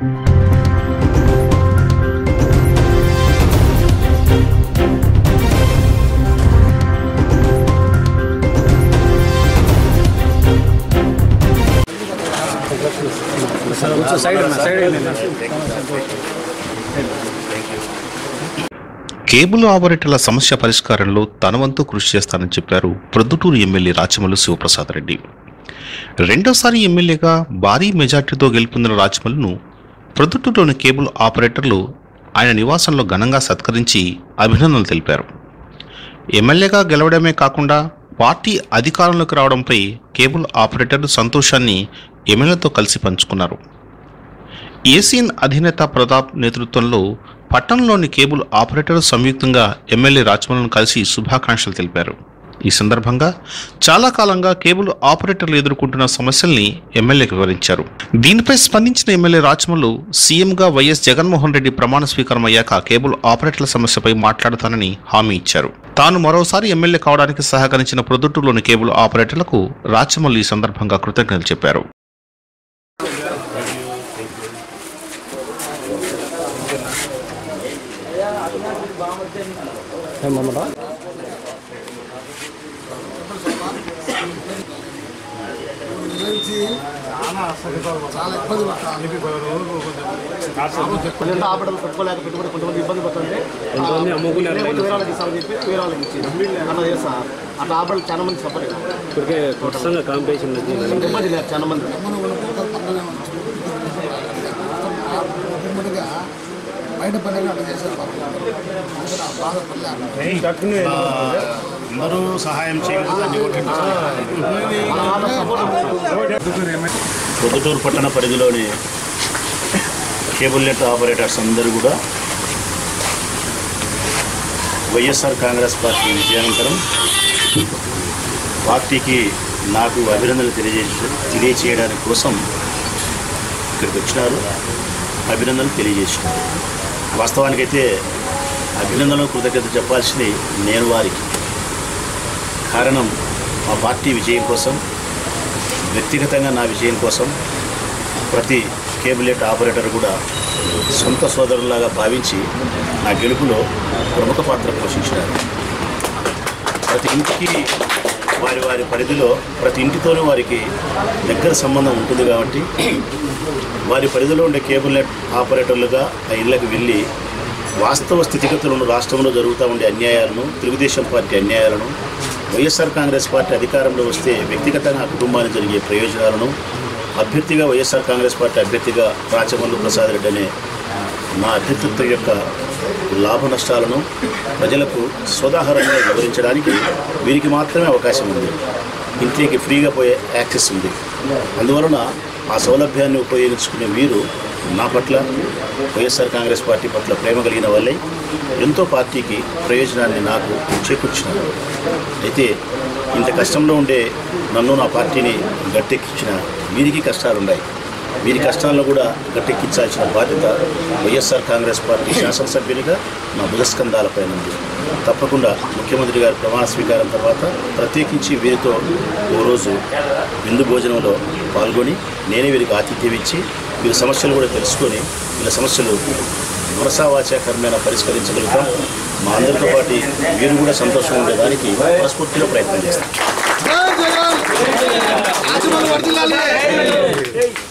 Cable ఆపరేటర్ల సమస్య పరిష్కారంలో తన వంతు కృషి చేస్తానని చెప్పారు ప్రొద్దుటూరు ఎమ్మెల్యే రాచమల్లు శివప్రసాద్ రెడ్డి రెండోసారి ఎమ్మెల్యేగా భారీ మెజార్టీతో గెలుపొందిన రాచమల్లును ప్రొద్దుటూరులోని కేబుల్ ఆపరేటర్లు ఆయన నివాసంలో ఘనంగా సత్కరించి అభినందనలు తెలిపారు ఎమ్మెల్యేగా గెలవడమే కాకుండా పార్టీ అధికారంలోకి రావడంపై కేబుల్ ఆపరేటర్లు సంతోషాన్ని ఎమ్మెల్యేతో కలిసి పంచుకున్నారు ఏసీఎన్ అధినేత ప్రతాప్ నేతృత్వంలో పట్టణంలోని కేబుల్ ఆపరేటర్లు సంయుక్తంగా ఎమ్మెల్యే రాజమౌళిని కలిసి శుభాకాంక్షలు తెలిపారు ఈ సందర్భంగా చాలా కాలంగా కేబుల్ ఆపరేటర్లు ఎదుర్కొంటున్న సమస్యల్ని ఎమ్మెల్యేకి వివరించారు దీనిపై స్పందించిన ఎమ్మెల్యే రాజమౌళి సీఎంగా వైఎస్ జగన్మోహన్ రెడ్డి ప్రమాణ స్వీకారం అయ్యాక కేబుల్ ఆపరేటర్ల సమస్యపై మాట్లాడతానని హామీ ఇచ్చారు తాను మరోసారి ఎమ్మెల్యే కావడానికి సహకరించిన ప్రొద్దుటూరులోని కేబుల్ ఆపరేటర్లకు రాచమల్లి ఈ సందర్భంగా కృతజ్ఞతలు చెప్పారు గురించి చాలా ఇబ్బంది పడతాను కొంచెం ఆపడలు పెట్టుకోలేక పెట్టుబడి కొంతమంది ఇబ్బంది పడుతుంది లేకపోతే వేరే వాళ్ళకి ఇస్తామని చెప్పి వేరే వాళ్ళకి ఇచ్చి అట్లా చేస్తా అట్లా ఆపడలు చాలా మంది సఫర్ అయ్యారు. ఇప్పటికే ఖచ్చితంగా కాంపిటీషన్ ఇబ్బంది లేదు చాలా మంది మన వాళ్ళకి పండుగ ఉమ్మడిగా బయట పండుగ అట్లా చేశారు పాపం. అందరూ ఆ బాధపడలేరు అందరూ సహాయం చేయగలరు పొద్దుటూరు పట్టణ పరిధిలోని కేబుల్ నెట్ ఆపరేటర్స్ అందరూ కూడా వైఎస్ఆర్ కాంగ్రెస్ పార్టీ విజయానంతరం పార్టీకి నాకు అభినందనలు తెలియజే తెలియచేయడానికి కోసం ఇక్కడికి వచ్చినారు అభినందనలు తెలియజేసినారు వాస్తవానికైతే అభినందనలు కృతజ్ఞత చెప్పాల్సింది నేను వారికి కారణం మా పార్టీ విజయం కోసం వ్యక్తిగతంగా నా విజయం కోసం ప్రతి కేబులెట్ ఆపరేటర్ కూడా సొంత సోదరులాగా భావించి నా గెలుపులో ప్రముఖ పాత్ర పోషించినారు ప్రతి ఇంటికి వారి వారి పరిధిలో ప్రతి ఇంటితోనూ వారికి దగ్గర సంబంధం ఉంటుంది కాబట్టి వారి పరిధిలో ఉండే కేబుల్ నెట్ ఆపరేటర్లుగా ఆ ఇళ్ళకి వెళ్ళి వాస్తవ స్థితిగతులను రాష్ట్రంలో జరుగుతూ ఉండే అన్యాయాలను తెలుగుదేశం పార్టీ అన్యాయాలను వైఎస్ఆర్ కాంగ్రెస్ పార్టీ అధికారంలో వస్తే వ్యక్తిగతంగా ఆ కుటుంబానికి జరిగే ప్రయోజనాలను అభ్యర్థిగా వైఎస్ఆర్ కాంగ్రెస్ పార్టీ అభ్యర్థిగా రాచమల్లు ప్రసాద్ రెడ్డి అనే నా అభ్యర్థిత్వం యొక్క లాభ నష్టాలను ప్రజలకు సోదాహరంగా వివరించడానికి వీరికి మాత్రమే అవకాశం ఉంది ఇంటికి ఫ్రీగా పోయే యాక్సెస్ ఉంది అందువలన ఆ సౌలభ్యాన్ని ఉపయోగించుకునే వీరు నా పట్ల వైఎస్ఆర్ కాంగ్రెస్ పార్టీ పట్ల ప్రేమ కలిగిన వాళ్ళై ఎంతో పార్టీకి ప్రయోజనాన్ని నాకు చేకూర్చినారు అయితే ఇంత కష్టంలో ఉండే నన్ను నా పార్టీని గట్టెక్కించిన వీరికి కష్టాలున్నాయి వీరి కష్టాలను కూడా గట్టెక్కించాల్సిన బాధ్యత వైఎస్ఆర్ కాంగ్రెస్ పార్టీ శాసనసభ్యునిగా నా భుజస్కంధాలపై ఉంది తప్పకుండా ముఖ్యమంత్రి గారి ప్రమాణ స్వీకారం తర్వాత ప్రత్యేకించి వీరితో ఓ రోజు విందు భోజనంలో పాల్గొని నేనే వీరికి ఆతిథ్యం ఇచ్చి వీరి సమస్యలు కూడా తెలుసుకొని వీళ్ళ సమస్యలు మనసావాచాకరమైన పరిష్కరించగలుగుతాం మా అందరితో పాటు వీరు కూడా సంతోషంగా ఉండేదానికి మనస్ఫూర్తిగా ప్రయత్నం చేస్తాం జై జగన్ రాజమౌళి వర్ధిల్లాలి